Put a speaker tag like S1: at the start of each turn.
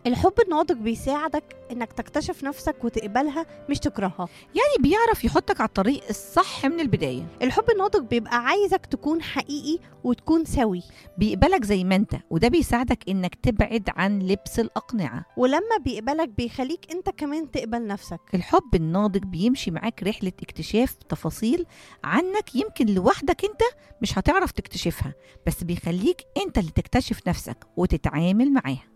S1: الحب الناضج بيساعدك انك تكتشف نفسك وتقبلها مش تكرهها
S2: يعني بيعرف يحطك على الطريق الصح من البداية
S1: الحب الناضج بيبقى عايزك تكون حقيقي وتكون سوي
S2: بيقبلك زي ما انت وده بيساعدك انك تبعد عن لبس الأقنعة
S1: ولما بيقبلك بيخليك انت كمان تقبل نفسك
S2: الحب الناضج بيمشي معاك رحلة اكتشاف تفاصيل عنك يمكن لوحدك انت مش هتعرف تكتشفها بس بيخليك انت اللي تكتشف نفسك وتتعامل معاها